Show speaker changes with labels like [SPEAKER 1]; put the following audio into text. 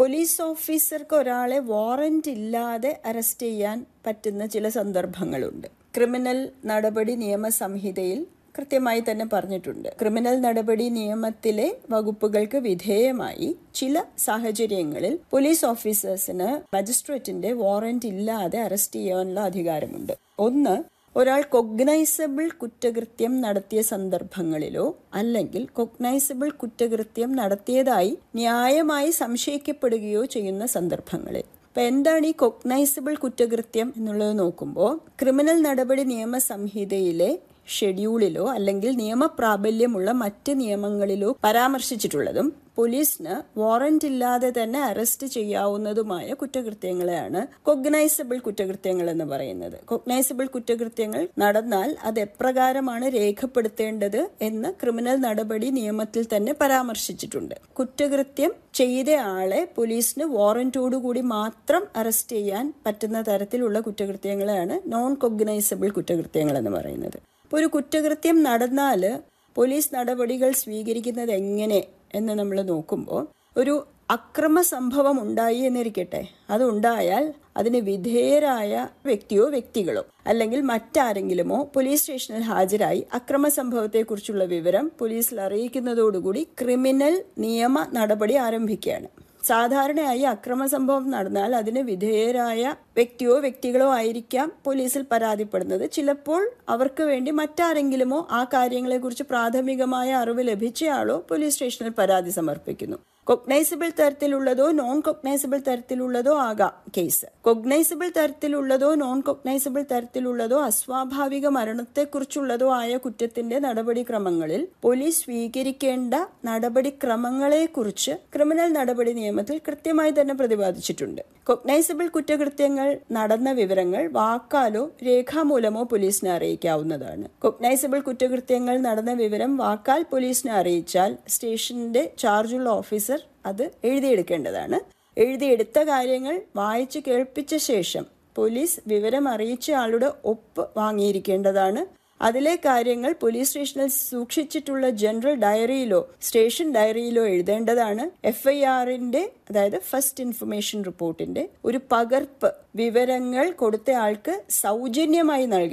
[SPEAKER 1] police ഓഫീസർക്ക് ഒരാളെ warrant ഇല്ലാതെ അറസ്റ്റ് ചെയ്യാൻ പറ്റുന്ന ചില സന്ദർഭങ്ങളുണ്ട് ക്രിമിനൽ നടപടി നിയമസംഹിതയിൽ കൃത്യമായി തന്നെ പറഞ്ഞിട്ടുണ്ട് ക്രിമിനൽ നടപടി നിയമത്തിലെ വകുപ്പുകൾക്ക് വിധേയമായി ചില സാഹചര്യങ്ങളിൽ പോലീസ് ഓഫീസേഴ്സിന് മജിസ്ട്രേറ്റിന്റെ വാറന്റ് ഇല്ലാതെ അറസ്റ്റ് ചെയ്യാനുള്ള അധികാരമുണ്ട് ഒന്ന് ഒരാൾ കൊഗ്നൈസബിൾ കുറ്റകൃത്യം നടത്തിയ സന്ദർഭങ്ങളിലോ അല്ലെങ്കിൽ കൊഗ്നൈസബിൾ കുറ്റകൃത്യം നടത്തിയതായി ന്യായമായി സംശയിക്കപ്പെടുകയോ ചെയ്യുന്ന സന്ദർഭങ്ങളിൽ അപ്പൊ എന്താണ് ഈ കൊഗ്നൈസബിൾ കുറ്റകൃത്യം എന്നുള്ളത് നോക്കുമ്പോൾ ക്രിമിനൽ നടപടി നിയമസംഹിതയിലെ ഷെഡ്യൂളിലോ അല്ലെങ്കിൽ നിയമപ്രാബല്യമുള്ള മറ്റ് നിയമങ്ങളിലോ പരാമർശിച്ചിട്ടുള്ളതും പോലീസിന് വാറന്റ് ഇല്ലാതെ തന്നെ അറസ്റ്റ് ചെയ്യാവുന്നതുമായ കുറ്റകൃത്യങ്ങളെയാണ് കൊഗ്നൈസബിൾ കുറ്റകൃത്യങ്ങൾ എന്ന് പറയുന്നത് കൊഗ്നൈസബിൾ കുറ്റകൃത്യങ്ങൾ നടന്നാൽ അത് എപ്രകാരമാണ് രേഖപ്പെടുത്തേണ്ടത് എന്ന് ക്രിമിനൽ നടപടി നിയമത്തിൽ തന്നെ പരാമർശിച്ചിട്ടുണ്ട് കുറ്റകൃത്യം ചെയ്ത ആളെ പോലീസിന് വാറന്റോടുകൂടി മാത്രം അറസ്റ്റ് ചെയ്യാൻ പറ്റുന്ന തരത്തിലുള്ള കുറ്റകൃത്യങ്ങളെയാണ് നോൺ കൊഗ്നൈസബിൾ കുറ്റകൃത്യങ്ങൾ എന്ന് പറയുന്നത് ഇപ്പോൾ ഒരു കുറ്റകൃത്യം നടന്നാൽ പോലീസ് നടപടികൾ സ്വീകരിക്കുന്നത് എങ്ങനെ എന്ന് നമ്മൾ നോക്കുമ്പോൾ ഒരു അക്രമ സംഭവം ഉണ്ടായി എന്നിരിക്കട്ടെ അത് ഉണ്ടായാൽ അതിന് വിധേയരായ വ്യക്തിയോ വ്യക്തികളോ അല്ലെങ്കിൽ മറ്റാരെങ്കിലുമോ പോലീസ് സ്റ്റേഷനിൽ ഹാജരായി അക്രമ സംഭവത്തെക്കുറിച്ചുള്ള വിവരം പോലീസിൽ അറിയിക്കുന്നതോടുകൂടി ക്രിമിനൽ നിയമ നടപടി ആരംഭിക്കുകയാണ് സാധാരണയായി അക്രമ സംഭവം നടന്നാൽ അതിന് വിധേയരായ വ്യക്തിയോ വ്യക്തികളോ ആയിരിക്കാം പോലീസിൽ പരാതിപ്പെടുന്നത് ചിലപ്പോൾ അവർക്ക് വേണ്ടി മറ്റാരെങ്കിലുമോ ആ കാര്യങ്ങളെക്കുറിച്ച് പ്രാഥമികമായ അറിവ് ലഭിച്ചയാളോ പോലീസ് സ്റ്റേഷനിൽ പരാതി സമർപ്പിക്കുന്നു കൊഗ്നൈസബിൾ തരത്തിലുള്ളതോ നോൺ കൊഗ്നൈസബിൾ തരത്തിലുള്ളതോ ആകാം കേസ് കൊഗ്നൈസബിൾ തരത്തിലുള്ളതോ നോൺ കൊഗ്നൈസബിൾ തരത്തിലുള്ളതോ അസ്വാഭാവിക മരണത്തെക്കുറിച്ചുള്ളതോ ആയ കുറ്റത്തിന്റെ നടപടിക്രമങ്ങളിൽ പോലീസ് സ്വീകരിക്കേണ്ട നടപടിക്രമങ്ങളെക്കുറിച്ച് ക്രിമിനൽ നടപടി നിയമത്തിൽ കൃത്യമായി തന്നെ പ്രതിപാദിച്ചിട്ടുണ്ട് കൊഗ്നൈസബിൾ കുറ്റകൃത്യങ്ങൾ നടന്ന വിവരങ്ങൾ വാക്കാലോ രേഖാമൂലമോ പോലീസിനെ അറിയിക്കാവുന്നതാണ് കൊഗ്നൈസബിൾ കുറ്റകൃത്യങ്ങൾ നടന്ന വിവരം വാക്കാൽ പോലീസിനെ അറിയിച്ചാൽ സ്റ്റേഷന്റെ ചാർജുള്ള ഓഫീസർ അത് എഴുതിയെടുക്കേണ്ടതാണ് എഴുതിയെടുത്ത കാര്യങ്ങൾ വായിച്ചു കേൾപ്പിച്ച ശേഷം പോലീസ് വിവരം അറിയിച്ച ആളുടെ ഒപ്പ് വാങ്ങിയിരിക്കേണ്ടതാണ് അതിലെ കാര്യങ്ങൾ പോലീസ് സ്റ്റേഷനിൽ സൂക്ഷിച്ചിട്ടുള്ള ജനറൽ ഡയറിയിലോ സ്റ്റേഷൻ ഡയറിയിലോ എഴുതേണ്ടതാണ് എഫ് ഐ ആറിന്റെ അതായത് ഫസ്റ്റ് ഇൻഫർമേഷൻ റിപ്പോർട്ടിന്റെ ഒരു പകർപ്പ് വിവരങ്ങൾ കൊടുത്ത ആൾക്ക് സൗജന്യമായി നൽകി